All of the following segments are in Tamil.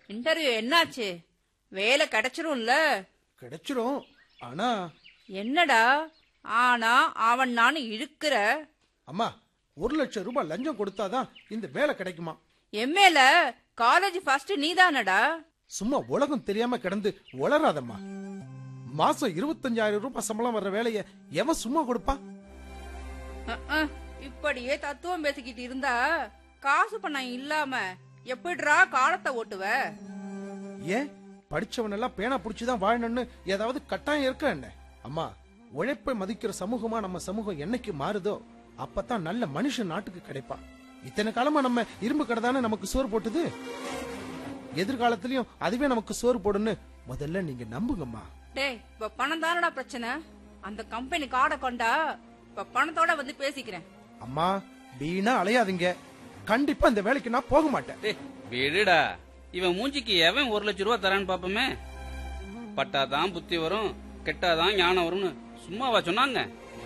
இன்டர்வியூ என்னாச்சு வேலை கிடைச்சிரும்ல கிடைச்சிரும் ஆனா என்னடா ஆனா அவன் நான் இழுக்கிற அம்மா ஒரு லட்சம் ரூபாய் லஞ்சம் கொடுத்தாதான் இந்த வேலை கிடைக்குமா எம்மேல காலேஜ் ஃபர்ஸ்ட் நீதானடா சும்மா உலகம் தெரியாம கிடந்து உளராதம்மா மாசம் இருபத்தஞ்சாயிரம் ரூபாய் சம்பளம் வர்ற வேலைய எவன் சும்மா கொடுப்பா அஹ், அஹ், இப்படியே தத்துவம் பேசிக்கிட்டு இருந்தா காசு பணம் இல்லாம எப்படிடா காலத்தை ஓட்டுவ ஏன் படிச்சவன் எல்லாம் பேனா புடிச்சுதான் வாழணும்னு ஏதாவது கட்டாயம் இருக்கா என்ன அம்மா உழைப்பை மதிக்கிற சமூகமா நம்ம சமூகம் என்னைக்கு மாறுதோ அப்பதான் நல்ல மனுஷன் நாட்டுக்கு கிடைப்பான் இத்தனை காலமா நம்ம இரும்பு கடை தானே நமக்கு சோறு போட்டுது எதிர்காலத்திலயும் அதுவே நமக்கு சோறு போடுன்னு முதல்ல நீங்க நம்புங்கம்மா டேய் இப்ப பணம் தானடா பிரச்சனை அந்த கம்பெனி கார்டை கொண்டா இப்ப பணத்தோட வந்து பேசிக்கிறேன் அம்மா வீணா அலையாதீங்க கண்டிப்பா இந்த வேலைக்கு நான் போக மாட்டேன் டேய் விடுடா இவன் மூஞ்சிக்கு எவன் ஒரு லட்சம் ரூபா தரான்னு பாப்போமே பட்டாதான் புத்தி வரும் கெட்டாதான் ஞானம் வரும்னு சும்மாவா சொன்னாங்க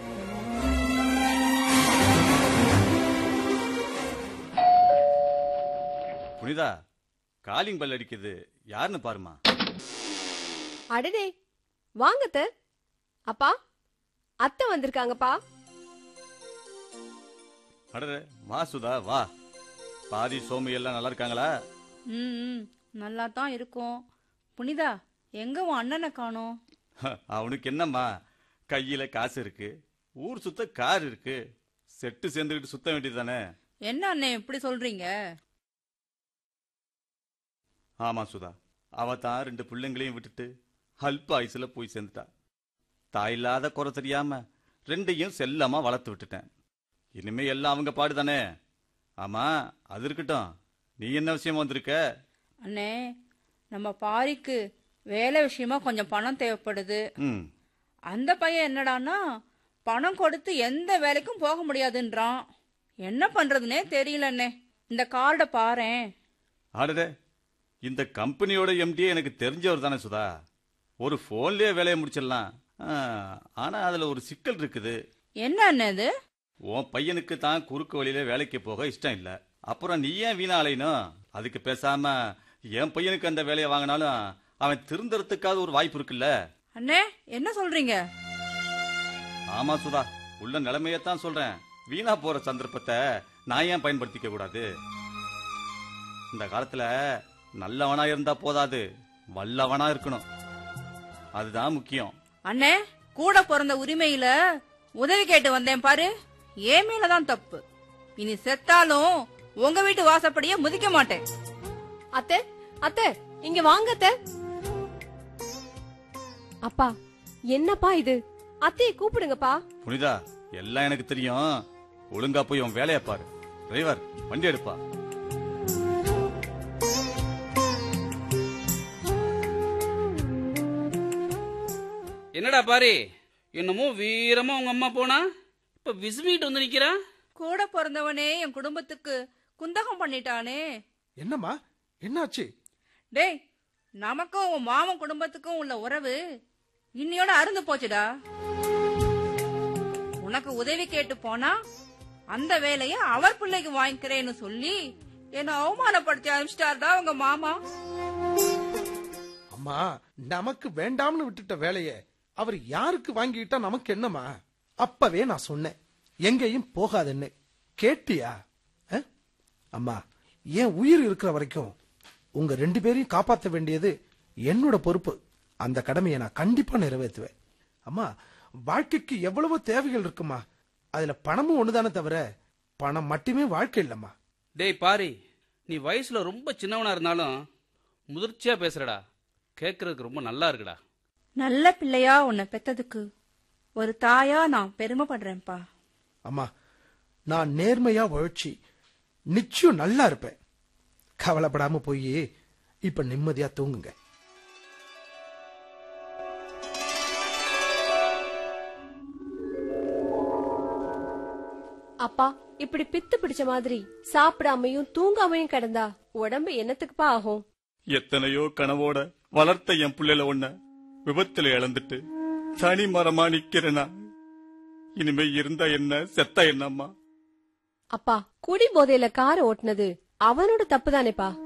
புனிதா காலிங் பல் அடிக்குது யாருன்னு பாருமா அடடே வாங்க அத்தை. அப்பா அத்தை வந்திருக்காங்கப்பா அடரே வா சுதா வா பாதி சோமி எல்லாம் நல்லா இருக்காங்களா ம் நல்லா தான் இருக்கும் புனிதா எங்க உன் அண்ணனை காணோம் அவனுக்கு என்னம்மா கையில காசு இருக்கு ஊர் சுத்த கார் இருக்கு செட்டு சேர்ந்துக்கிட்டு சுத்த வேண்டியது தானே என்ன அண்ணே இப்படி சொல்றீங்க ஆமா சுதா அவ தான் ரெண்டு பிள்ளைங்களையும் விட்டுட்டு அல்ப ஆயுசுல போய் சேர்ந்துட்டா தாயில்லாத குறை தெரியாம ரெண்டையும் செல்லமா வளர்த்து விட்டுட்டேன் இனிமே எல்லாம் அவங்க பாடுதானே ஆமா அது இருக்கட்டும் நீ என்ன விஷயமா வந்திருக்க அண்ணே நம்ம பாரிக்கு வேலை விஷயமா கொஞ்சம் பணம் தேவைப்படுது ம் அந்த பையன் என்னடான்னா பணம் கொடுத்து எந்த வேலைக்கும் போக முடியாதுன்றான் என்ன பண்றதுனே தெரியலண்ணே இந்த கார்டை பாரேன் ஆடுதே இந்த கம்பெனியோட எம்டியே எனக்கு தெரிஞ்சவர் தானே சுதா ஒரு ஃபோன்லயே வேலையை முடிச்சிடலாம் ஆ, ஆனா அதுல ஒரு சிக்கல் இருக்குது என்ன அண்ணே இது உன் பையனுக்கு தான் குறுக்கு வழியில வேலைக்கு போக இஷ்டம் இல்ல அப்புறம் நீ ஏன் வீணா அலையணும் அதுக்கு பேசாம என் பையனுக்கு அந்த வேலையை வாங்கினாலும் அவன் திருந்தறதுக்காவது ஒரு வாய்ப்பு இருக்குல்ல அண்ணே என்ன சொல்றீங்க ஆமா சுதா உள்ள நிலைமையத்தான் சொல்றேன் வீணா போற சந்தர்ப்பத்தை நான் ஏன் பயன்படுத்திக்க கூடாது இந்த காலத்துல நல்லவனா இருந்தா போதாது வல்லவனா இருக்கணும் அதுதான் முக்கியம் அண்ணே கூட பிறந்த உரிமையில உதவி கேட்டு வந்தேன் பாரு ஏன் மேலதான் தப்பு இனி செத்தாலும் உங்க வீட்டு வாசப்படியே முதிக்க மாட்டேன் அத்தை அத்தை இங்க வாங்க அத்தை அப்பா என்னப்பா இது அத்தையை கூப்பிடுங்கப்பா புனிதா எல்லாம் எனக்கு தெரியும் ஒழுங்கா போய் உன் வேலையை பாரு டிரைவர் வண்டி எடுப்பா என்னடா பாரி என்னமோ வீரமா உங்க அம்மா போனா இப்ப விசுமிட்டு வந்து நிக்கிறா கூட பிறந்தவனே என் குடும்பத்துக்கு குந்தகம் பண்ணிட்டானே என்னம்மா என்னாச்சு டேய் நமக்கும் உன் மாமன் குடும்பத்துக்கும் உள்ள உறவு இன்னையோட அருந்து போச்சுடா உனக்கு உதவி கேட்டு போனா அந்த வேலைய அவர் பிள்ளைக்கு வாங்கிக்கிறேன்னு சொல்லி என்ன அவமானப்படுத்தி அனுப்பிச்சிட்டாருடா உங்க மாமா அம்மா நமக்கு வேண்டாம்னு விட்டுட்ட வேலைய அவர் யாருக்கு வாங்கிட்டா நமக்கு என்னம்மா அப்பவே நான் சொன்னேன் எங்கேயும் போகாதுன்னு கேட்டியா அஹ்? அம்மா என் உயிர் இருக்கிற வரைக்கும் உங்க ரெண்டு பேரையும் காப்பாத்த வேண்டியது என்னோட பொறுப்பு அந்த கடமையை நான் கண்டிப்பா நிறைவேற்றுவேன் அம்மா வாழ்க்கைக்கு எவ்வளவோ தேவைகள் இருக்குமா அதுல பணமும் ஒண்ணுதானே தவிர பணம் மட்டுமே வாழ்க்கை இல்லம்மா டேய் பாரி நீ வயசுல ரொம்ப சின்னவனா இருந்தாலும் முதிர்ச்சியா பேசுறடா கேட்கறதுக்கு ரொம்ப நல்லா இருக்குடா நல்ல பிள்ளையா உன்னை பெத்ததுக்கு ஒரு தாயா நான் பெருமைப்படுறேன்ப்பா அம்மா நான் நேர்மையா உழைச்சி நிச்சயம் நல்லா இருப்பேன் கவலைப்படாம போய் இப்ப நிம்மதியா தூங்குங்க அப்பா இப்படி பித்து பிடிச்ச மாதிரி சாப்பிடாமையும் தூங்காமையும் கிடந்தா உடம்பு என்னத்துக்குப்பா ஆகும் எத்தனையோ கனவோட வளர்த்த என் பிள்ளைல ஒண்ண விபத்துல இழந்துட்டு தனி மரமா நிக்கிறேனா இனிமே இருந்தா என்ன செத்தா என்னம்மா அப்பா குடி போதையில கார் ஓட்டுனது அவனோட தப்பு தானேப்பா